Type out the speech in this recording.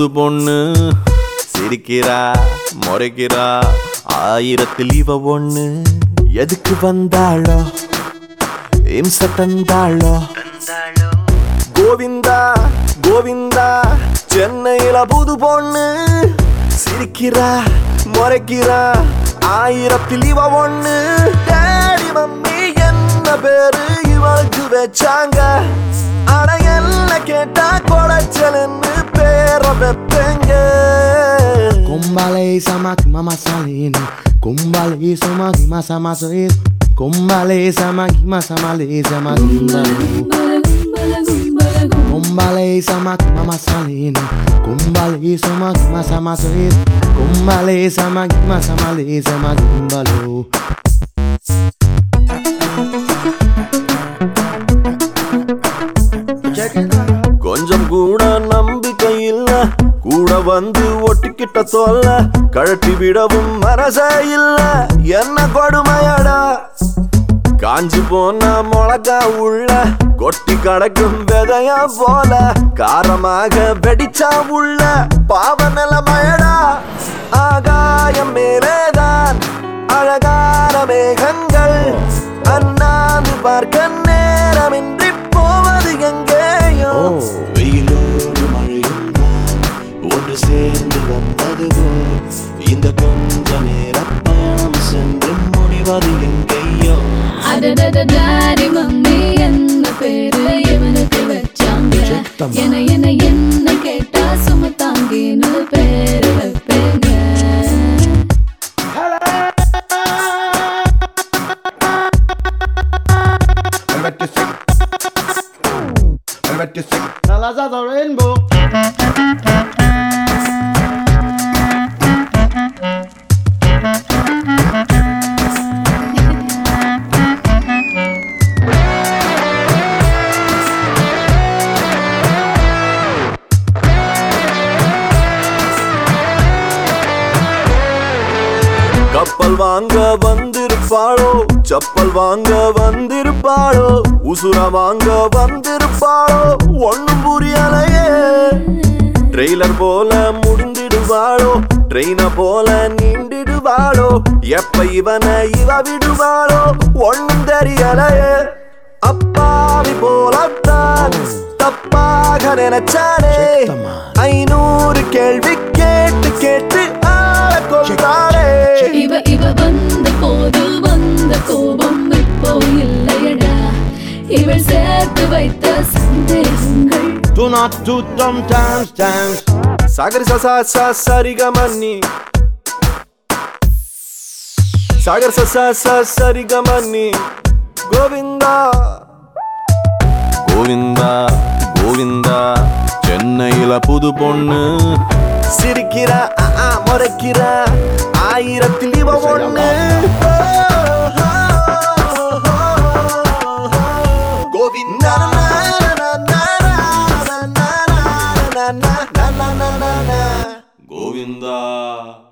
புது பொண்ணு சிரிக்கிறா முறைக்கிறா ஆயிரத்தில் இவ ஒண்ணு எதுக்கு வந்தாளோ இம்ச தந்தாளோ கோவிந்தா கோவிந்தா சென்னையில புது பொண்ணு சிரிக்கிறா முறைக்கிறா ஆயிரத்தில் இவ ஒண்ணு டேடி மம்மி என்ன பேரு இவளுக்கு வச்சாங்க அட என்ன கேட்டா கொடைச்சலன்னு பேர வைப்பேங்க Kumbale samaki mama salini Kumbale samaki masa masa is Kumbale samaki masa male samaki Kumbale samaki mama salini Kumbale samaki masa masa is Kumbale samaki masa male samaki kumbalo கொஞ்சம் கூட நம்பிக்கை இல்ல கூட வந்து ஒட்டிக்கிட்ட சொல்ல கழட்டி விடவும் மனசே இல்ல என்ன கொடுமையடா காஞ்சி போன மிளகா உள்ள கொட்டி கடக்கும் விதையா போல காரமாக வெடிச்சா உள்ள பாவ நிலமயடா ஆகாயம் மேலேதான் அழகான மேகங்கள் அண்ணாந்து பார்க்க நேரமின்றி போவது எங்கேயோ வெயிலோடு மழையும் ஒன்று சேர்ந்து வந்தது போல் இந்த கொஞ்ச நேர பயணம் சென்று முடிவது எங்கேயோ அடடடடாடி மம்மி என்ன பேரு இவனுக்கு வச்சாங்க என என என்ன கேட்டா சுமத்தாங்கின்னு பேரு வைப்பேங்க Colors of the rainbow கப்பல் வாங்க வந்திருப்பாளோ செப்பல் வாங்க வந்திருப்பாளோ உசுர வாங்க வந்திருப்பாளோ ஒண்ணும் புரியலையே ட்ரெய்லர் போல முடிந்திடுவாளோ ட்ரெயின போல நீண்டிடுவாளோ எப்ப இவனை இவ விடுவாளோ ஒண்ணும் தெரியலையே அப்பாவி போலத்தான் தப்பாக நினைச்சானே ஐநூறு கேள்வி கேட்டு கேட்டு ஆள கொண்டாளே இவ இவ வந்த போது வந்த கோபம் இப்போ இல்லையடா இவள் சேர்த்து வைத்த சந்தேகங்கள் Do not do dumb dance dance Sagar சசா சா சரிகமன்னி சாகர் சசா சா சரிகமன்னி கோவிந்தா கோவிந்தா கோவிந்தா சென்னையில புது பொண்ணு சிரிக்கிறா ஆ, ஆ, முறைக்கிறா ஆயிரத்தில் இவ ஒண்ணு கோவிந்தா கோவிந்தா